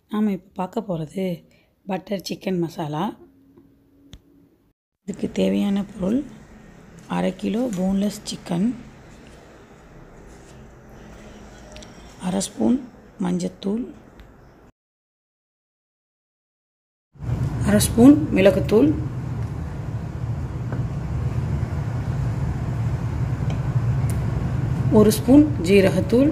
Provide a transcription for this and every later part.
நாம் இப்போ பார்க்க போகிறது பட்டர் சிக்கன் மசாலா இதுக்கு தேவையான பொருள் அரை கிலோ போன்லெஸ் சிக்கன் அரை ஸ்பூன் மஞ்சத்தூள் அரை ஸ்பூன் மிளகுத்தூள் ஒரு ஸ்பூன் ஜீரகத்தூள்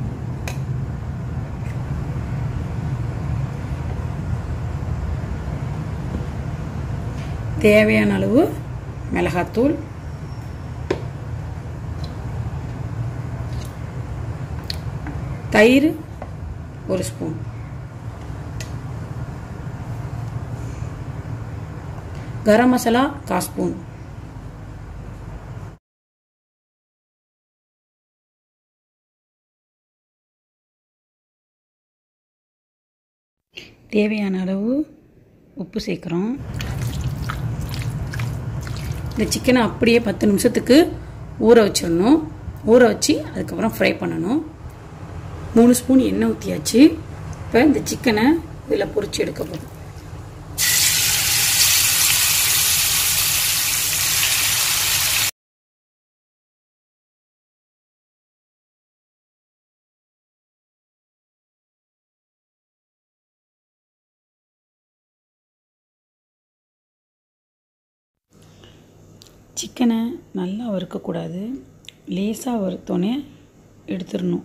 தேவையான அளவு மிளகாத்தூள் தயிர் ஒரு ஸ்பூன் கரம் மசாலா கால் ஸ்பூன் தேவையான அளவு உப்பு சேர்க்குறோம் இந்த சிக்கனை அப்படியே பத்து நிமிஷத்துக்கு ஊற வச்சிடணும் ஊற வச்சு அதுக்கப்புறம் ஃப்ரை பண்ணணும் மூணு ஸ்பூன் எண்ணெய் ஊற்றியாச்சு இப்போ இந்த சிக்கனை இதில் பொரிச்சு எடுக்க போதும் சிக்கனை நல்லா வறுக்கக்கூடாது லேசாக வறுத்தோன்னே எடுத்துடணும்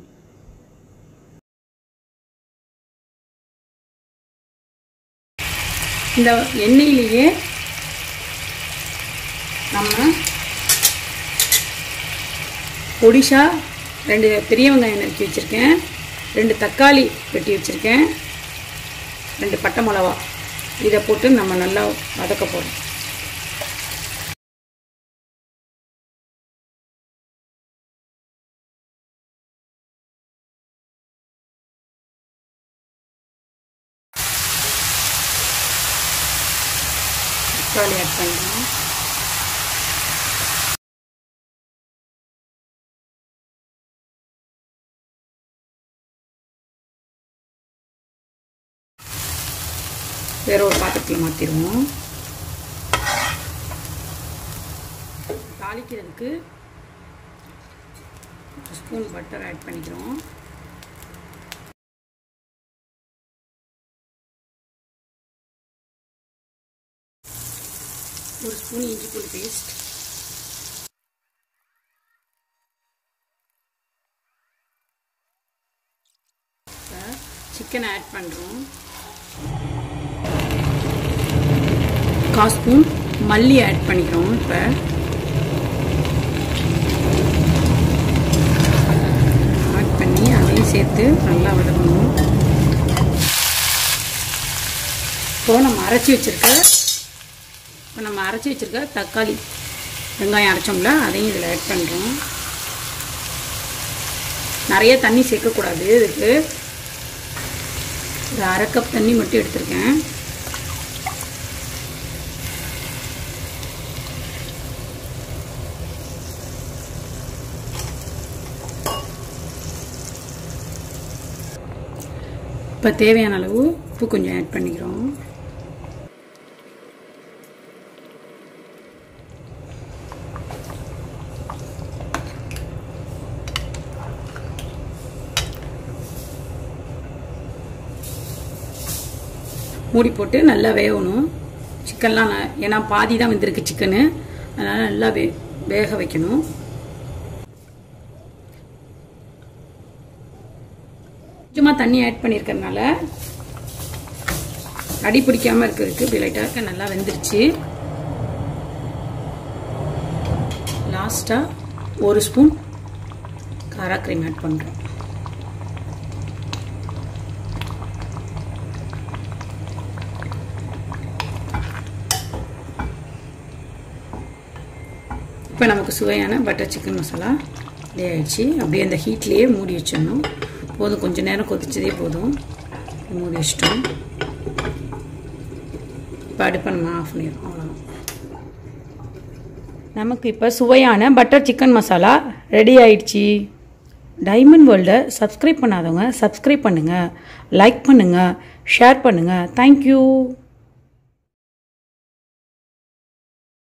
இந்த எண்ணெயிலேயே நம்ம பொடிஷா ரெண்டு பெரிய வெங்காயம் நறுக்கி வச்சுருக்கேன் ரெண்டு தக்காளி வெட்டி வச்சுருக்கேன் ரெண்டு பட்டை மிளவா இதை போட்டு நம்ம நல்லா வதக்க போகிறோம் தக்காளி ஆட் பண்ணிக்கலாம் வேற ஒரு பாத்திரத்தில் மாற்றிடுவோம் தாளிக்கிறதுக்கு ஒரு ஸ்பூன் பட்டர் ஆட் பண்ணிக்கிறோம் ஒரு ஸ்பூன் இஞ்சி பூண்டு பேஸ்ட் சிக்கனை ஆட் பண்ணுறோம் கால் ஸ்பூன் மல்லி ஆட் பண்ணிக்கிறோம் இப்போ ஆட் பண்ணி அதையும் சேர்த்து நல்லா வதக்கணும் இப்போ நம்ம அரைச்சி வச்சுருக்க இப்போ நம்ம அரைச்சி வச்சுருக்க தக்காளி வெங்காயம் அரைச்சோம்ல அதையும் இதில் ஆட் பண்ணுறோம் நிறைய தண்ணி சேர்க்கக்கூடாது இதுக்கு ஒரு அரை கப் தண்ணி மட்டும் எடுத்திருக்கேன் இப்போ தேவையான அளவு உப்பு கொஞ்சம் ஆட் பண்ணிக்கிறோம் மூடி போட்டு நல்லா வேகணும் சிக்கன்லாம் ஏன்னா பாதி தான் வெந்திருக்கு சிக்கனு அதனால் நல்லா வே வேக வைக்கணும் கொஞ்சமாக தண்ணி ஆட் பண்ணியிருக்கறனால அடி பிடிக்காமல் இருக்கிறதுக்கு இப்படி லைட்டாக நல்லா வெந்துருச்சு லாஸ்ட்டாக ஒரு ஸ்பூன் காரா க்ரீம் ஆட் பண்ணுறோம் இப்போ நமக்கு சுவையான பட்டர் சிக்கன் மசாலா ரெடி ஆயிடுச்சு அப்படியே அந்த ஹீட்லேயே மூடி வச்சிடணும் போதும் கொஞ்சம் நேரம் கொதிச்சதே போதும் மூடி வச்சிட்டோம் இப்போ அடுப்பை நம்ம ஆஃப் பண்ணிடுறோம் அவ்வளோதான் நமக்கு இப்போ சுவையான பட்டர் சிக்கன் மசாலா ரெடி ஆயிடுச்சு டைமண்ட் வேர்ல்டை சப்ஸ்கிரைப் பண்ணாதவங்க சப்ஸ்கிரைப் பண்ணுங்கள் லைக் பண்ணுங்கள் ஷேர் பண்ணுங்கள் தேங்க்யூ